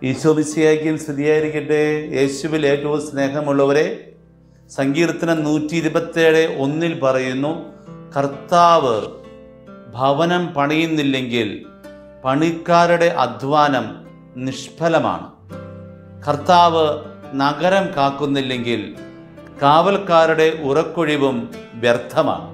ഈശോമിശിയായിരിക്കും സ്ഥിതിയായിരിക്കട്ടെ യേശുവിൽ ഏറ്റവും സ്നേഹമുള്ളവരെ സങ്കീർത്തനം നൂറ്റി ഇരുപത്തേഴ് ഒന്നിൽ പറയുന്നു കർത്താവ് ഭവനം പണിയുന്നില്ലെങ്കിൽ പണിക്കാരുടെ അധ്വാനം നിഷ്ഫലമാണ് കർത്താവ് നഗരം കാക്കുന്നില്ലെങ്കിൽ കാവൽക്കാരുടെ ഉറക്കൊഴിവും വ്യർത്ഥമാണ്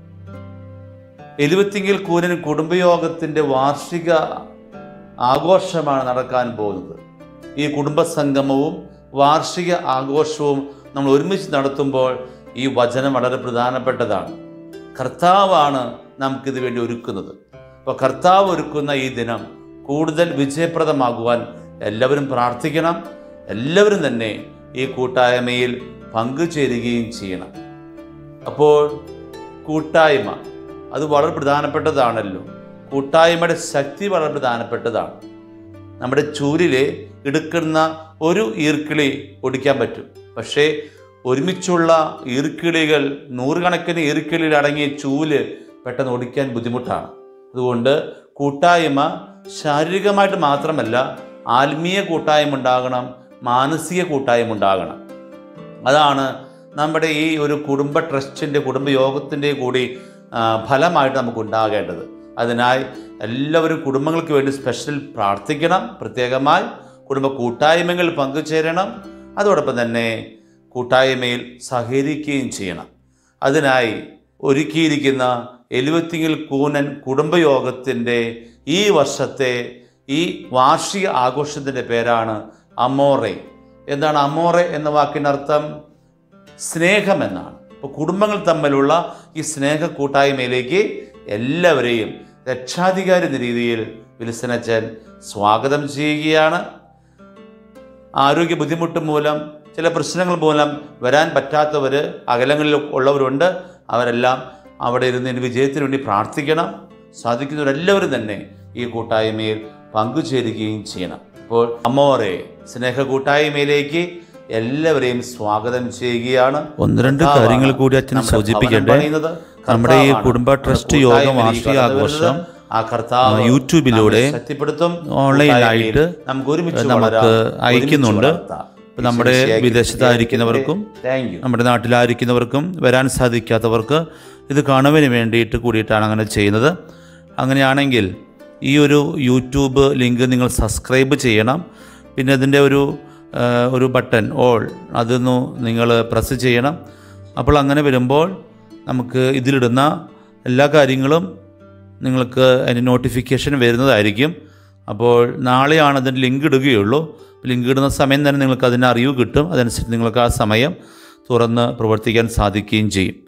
എലുവത്തിങ്കിൽ കൂരൻ കുടുംബയോഗത്തിൻ്റെ വാർഷിക ആഘോഷമാണ് നടക്കാൻ പോകുന്നത് ഈ കുടുംബസംഗമവും വാർഷിക ആഘോഷവും നമ്മൾ ഒരുമിച്ച് നടത്തുമ്പോൾ ഈ വചനം വളരെ പ്രധാനപ്പെട്ടതാണ് കർത്താവാണ് നമുക്കിത് വേണ്ടി ഒരുക്കുന്നത് അപ്പോൾ കർത്താവ് ഒരുക്കുന്ന ഈ ദിനം കൂടുതൽ വിജയപ്രദമാകുവാൻ എല്ലാവരും പ്രാർത്ഥിക്കണം എല്ലാവരും തന്നെ ഈ കൂട്ടായ്മയിൽ പങ്കുചേരുകയും ചെയ്യണം അപ്പോൾ കൂട്ടായ്മ അത് വളരെ പ്രധാനപ്പെട്ടതാണല്ലോ കൂട്ടായ്മയുടെ ശക്തി വളരെ പ്രധാനപ്പെട്ടതാണ് നമ്മുടെ ചൂരിൽ എടുക്കുന്ന ഒരു ഈർക്കിളി ഒടിക്കാൻ പറ്റും പക്ഷേ ഒരുമിച്ചുള്ള ഈർക്കിളികൾ നൂറുകണക്കിന് ഈർക്കിളിൽ അടങ്ങിയ ചൂല് പെട്ടെന്ന് ഒടിക്കാൻ ബുദ്ധിമുട്ടാണ് അതുകൊണ്ട് കൂട്ടായ്മ ശാരീരികമായിട്ട് മാത്രമല്ല ആത്മീയ കൂട്ടായ്മ ഉണ്ടാകണം മാനസിക കൂട്ടായ്മ ഉണ്ടാകണം അതാണ് നമ്മുടെ ഈ ഒരു കുടുംബ ട്രസ്റ്റിൻ്റെ കുടുംബയോഗത്തിൻ്റെ കൂടി ആ, ഫലമായിട്ട് നമുക്ക് ഉണ്ടാകേണ്ടത് അതിനായി എല്ലാവരും കുടുംബങ്ങൾക്ക് വേണ്ടി സ്പെഷ്യൽ പ്രാർത്ഥിക്കണം പ്രത്യേകമായി കുടുംബ കൂട്ടായ്മകളിൽ പങ്കുചേരണം അതോടൊപ്പം തന്നെ കൂട്ടായ്മയിൽ സഹകരിക്കുകയും ചെയ്യണം അതിനായി ഒരുക്കിയിരിക്കുന്ന എലുവത്തിങ്കിൽ കൂനൻ കുടുംബയോഗത്തിൻ്റെ ഈ വർഷത്തെ ഈ വാർഷിക ആഘോഷത്തിൻ്റെ പേരാണ് അമോറെ എന്താണ് അമോറെ എന്ന വാക്കിനർത്ഥം സ്നേഹം എന്നാണ് അപ്പോൾ കുടുംബങ്ങൾ തമ്മിലുള്ള ഈ സ്നേഹ കൂട്ടായ്മയിലേക്ക് എല്ലാവരെയും രക്ഷാധികാരി എന്ന രീതിയിൽ വിൽസനച്ചൻ സ്വാഗതം ചെയ്യുകയാണ് ആരോഗ്യ ബുദ്ധിമുട്ട് മൂലം ചില പ്രശ്നങ്ങൾ മൂലം വരാൻ പറ്റാത്തവർ അകലങ്ങളിൽ ഉള്ളവരുണ്ട് അവരെല്ലാം അവിടെ ഇരുന്ന് ഇനി വിജയത്തിന് വേണ്ടി പ്രാർത്ഥിക്കണം സാധിക്കുന്നവരെല്ലാവരും തന്നെ ഈ കൂട്ടായ്മയിൽ പങ്കുചേരുകയും ചെയ്യണം അപ്പോൾ അമ്മോറെ സ്നേഹ കൂട്ടായ്മയിലേക്ക് എല്ലാവരെയും സ്വാഗതം ചെയ്യുകയാണ് ഒന്ന് രണ്ട് കാര്യങ്ങൾ കൂടി അച്ഛൻ നമ്മുടെ സൂചിപ്പിക്കട്ടെ. ഭവനം പണിയുന്നത് നമ്മുടെ ഈ കർത്താവാണ്. കുടുംബ ട്രസ്റ്റ് നമ്മുടെ യോഗം കൂട്ടായ്മയിൽ വാർഷിക കടന്നു ആഘോഷം വരുന്നത് ആ കർത്താവ് ആ, യൂട്യൂബിലൂടെ നമ്മെ ശക്തിപ്പെടുത്തും ഓൺലൈനായിട്ട് കൂട്ടായ്മയിൽ നമുക്ക് ഒരുമിച്ച് നമുക്ക് വളരാം, ഒരുമിച്ച് അയക്കുന്നുണ്ട്. വളർത്താം. ഇപ്പം നമ്മുടെ ഈശോമിശിഹായ്ക്ക് വിദേശത്തായിരിക്കുന്നവർക്കും താങ്ക് യു നമ്മുടെ നാട്ടിലായിരിക്കുന്നവർക്കും വരാൻ സാധിക്കാത്തവർക്ക് ഇത് കാണുവാൻ വേണ്ടിയിട്ട് കൂടിയിട്ടാണ് അങ്ങനെ ചെയ്യുന്നത് അങ്ങനെയാണെങ്കിൽ ഈ ഒരു യൂട്യൂബ് ലിങ്ക് നിങ്ങൾ സബ്സ്ക്രൈബ് ചെയ്യണം പിന്നെ അതിൻ്റെ ഒരു ആ, ഒരു ബട്ടൺ ഓൾ അതൊന്ന് നിങ്ങൾ പ്രസ് ചെയ്യണം അപ്പോൾ അങ്ങനെ വരുമ്പോൾ നമുക്ക് ഇതിലിടുന്ന എല്ലാ കാര്യങ്ങളും നിങ്ങൾക്ക് അതിന് നോട്ടിഫിക്കേഷൻ വരുന്നതായിരിക്കും അപ്പോൾ നാളെയാണ് അതിൻ്റെ ലിങ്ക് ഇടുകയുള്ളൂ ലിങ്ക് ഇടുന്ന സമയം തന്നെ നിങ്ങൾക്ക് അതിൻ്റെ അറിവ് കിട്ടും അതനുസരിച്ച് നിങ്ങൾക്ക് ആ സമയം തുറന്ന് പ്രവർത്തിക്കാൻ സാധിക്കുകയും ചെയ്യും